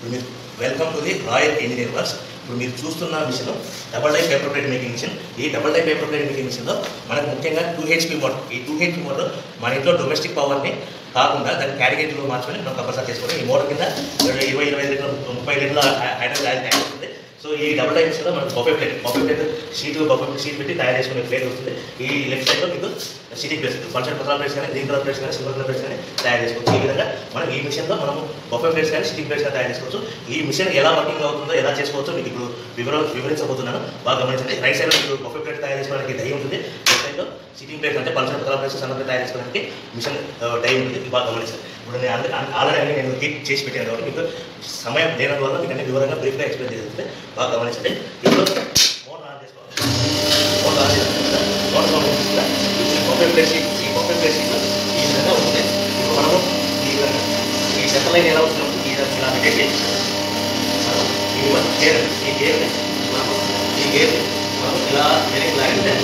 ఇప్పుడు మీరు welcome to the royal engineer works ఇప్పుడు మీరు చూస్తున్న machine double die paper plate making machine ఈ double die paper plate making మిషన్లో మనకు ముఖ్యంగా టూ హెచ్పి మోటార్ ఈ టూ హెచ్పి మోటార్ మన ఇంట్లో డొమెస్టిక్ పవర్ని కాకుండా దాన్ని క్యారిగేట్లో మార్చుకొని మనం కంపల్సరీ చేసుకోవాలి ఈ మోటార్ కింద ఇరవై ఇరవై లీటర్ల ముప్పై లీటర్ల హైడ్రోజన్ ఆయిల్ ట్యాంక్ వస్తుంది సో ఈ డబుల్ డై మిషన్లో మనకు buffet plate buffet plate sheet buffet sheet పెట్టి తయారు చేసుకునే ప్లేట్ వస్తుంది ఈ లెఫ్ట్ సైడ్లో మీకు సిటీ ప్లేస్ ఫంక్షన్ పత్రాల ప్లేట్స్ కానీ గ్రీన్ కలర్ ప్లేట్స్ కానీ సిల్వర్ కలర్ ప్లేట్స్ కానీ తయారు చేసుకోవచ్చు ఈ విధంగా మనం ఈ మిషన్లో మనం బొఫే ప్లేట్స్ కానీ సిటీ ప్లేట్స్ కానీ తయారు చేసుకోవచ్చు ఈ మిషన్ ఎలా వర్కింగ్ అవుతుందో ఎలా చేసుకోవచ్చో మీకు ఇప్పుడు వివర వివరించబోతున్నాను బాగా గమనించండి రైట్ సైడ్ మీకు బొఫే ప్లేట్ తయారు చేసుకోవడానికి డై ఉంటుంది లెఫ్ట్ సైడ్లో సిట్టింగ్ ప్లేట్ అంటే పల్సర్ పత్రాల ప్లేట్స్ సన్న ప్లేట్ తయారు చేసుకోవడానికి మిషన్ డై ఉంటుంది ఇది బాగా గమనించండి ఇప్పుడు నేను ఆల్రెడీ అన్ని నేను హీట్ చేసి పెట్టాను కాబట్టి మీకు సమయం లేనందువల్ల మీకు అన్ని వివరంగా బ్రీఫ్గా ఎక్స్ప్లెయిన్ చేస్తుంది బాగా గమనించండి ఇప్పుడు మోటార్ ఆన్ చేసుకోవాలి మోటార్ ఆన్ చేసుకుంటా మోటార్ ఆన్ చేసుకుంటా ఈ బొఫే ప్లేట్ షీట్ ఈ బొఫే ప్లేట్ షీట్ ఈ విధంగా ఉంటుంది ఇప్పుడు మనము ఈ విధంగా ఈ సెంటర్ లైన్ ఎలా వచ్చినప్పుడు ఈ విధంగా ఇలా పెట్టేసి మనం ఈ వన్ గేర్ ఈ గేర్ని మనము ఈ గేర్ని మనం ఇలా వెనక్కి లాగితే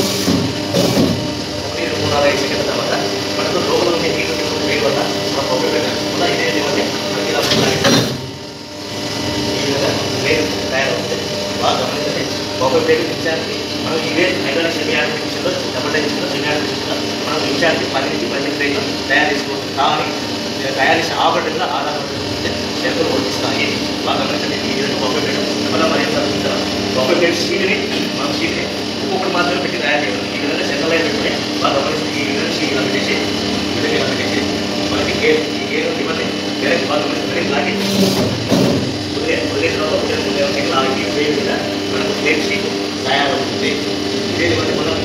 ఒకటి రెండు మూడు నాలుగు ఐదు సెకండ్ల తర్వాత మనకు లోపల ఉండే హీట్ వేడి వల్ల మన బొబ్బే పెట్టకుండా ఇదే ఏమంటే మనకి ఇలా లాగితే ఈ విధంగా ప్లేట్ తయారవుతుంది బాగా గమనించండి బొబ్బే ప్లేట్ నిమిషానికి మనం ఇవే హైదరాబాద్ సెమీ ఆర్ట్ మిషన్లో డబుల్ డై మిషన్లో సెమీ ఆర్ట్ మిషన్లో మనం నిమిషానికి పది నుంచి పదిహేను ప్లేట్లు తయారు చేసుకోవచ్చు కానీ తయారు చేసే ఆపరేటర్గా ఆధారపడి ఎంతో వర్తిస్తాయి బాగా గమనించండి ఈ విధంగా బొబ్బే ప్లేట్ మళ్ళీ మరి ఎంత బొబ్బే ప్లేట్ షీట్ని మనం షీట్ని ఒక్కొక్కటి మాత్రమే పెట్టి తయారు చేయాలి ఈ విధంగా సెంటర్ లైన్ పెట్టుకుని బాగా గమనించి ఈ విధంగా షీట్ ఇలా పెట్టేసి ఈ విధంగా ఇలా పెట్టేసి మనకి గేర్ ఈ గేర్ ఇవ్వండి గేర్ బాగా గమనించి లాగి వదిలే వదిలేసిన తర్వాత ఒక రెండు మూడు నిమిషాలు లాగి వేడి మీద మనకు ప్లేట్ షీట్ తయారవుతుంది ఇదే ఇవ్వండి మనం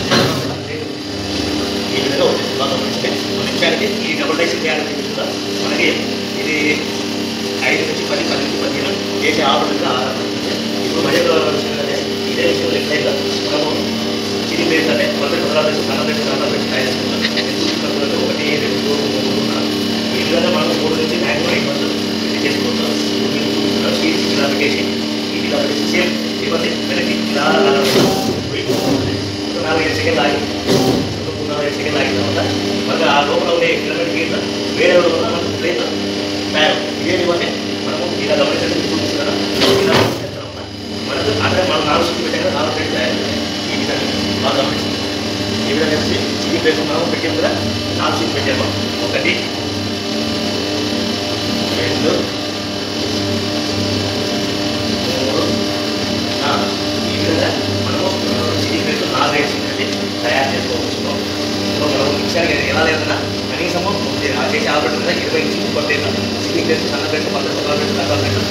ఈ విధంగా ఉంటుంది బాగా గమనిస్తే మన నిమిషానికి ఈ డబుల్ డైస్ తయారు చేస్తుందా మనకి ఇది ఐదు నుంచి పది పది నుంచి పదిహేను చేసే ఆపరేటర్గా ఆధారపడుతుంది ఇప్పుడు మధ్యలో వచ్చిందంటే ఇదే విషయం లెఫ్ట్ సైడ్లో మనము చిన్ని ప్లేస్ అంటే మొదటి పదహారు ప్లేస్ సన్న ప్లేస్ సన్న ప్లేస్ తయారు చేసుకుంటాం ఒకటి రెండు మూడు నాలుగు ఈ విధంగా మనం మూడు నుంచి మ్యాక్సిమం ఐదు మంది ఇది చేసుకుంటాం మీరు చూస్తున్న షీట్స్ ఇలా పెట్టేసి ఇది ఇలా పెట్టేసి సేమ్ ఇవ్వండి వెనక్కి ఇలా పోయి ఒక నాలుగు ఐదు సెకండ్ ఆగి ఒక మూడు నాలుగు ఐదు సెకండ్ ఆగిన తర్వాత మళ్ళీ ఆ లోపల ఉండే కిలోమీటర్ గీత వేరే వల్ల మనకు ప్లేట్ తయారు ఇదేంటి ఇవ్వండి మనము ఇలా గమనించండి చూపిస్తున్నారా ఇలా చేస్తాం మనకు అక్కడ మనం నాలుగు షీట్లు పెట్టాక నాలుగు ప్లేట్ తయారు ఈ విధంగా బాగా గమనించండి ఈ విధంగా వచ్చి ఈ ప్లేస్ మనం పెట్టాం కదా నాలుగు షీట్లు పెట్టాము ఒకటి రెండు మూడు నాలుగు ఈ విధంగా మనము సిటీ ప్లేట్ నాలుగు ఐదు షీట్లు తయారు చేసుకోవచ్చు సో మనం మిక్సర్ ఎలా లేదన్నా కనీసము ఆ చేసే ఆపరేటర్ మీద ఇరవై నుంచి ముప్పై ప్లేట్లు సిటీ ప్లేట్ సన్న ప్లేట్ పది రకాల ప్లేట్ రకాల ప్లేట్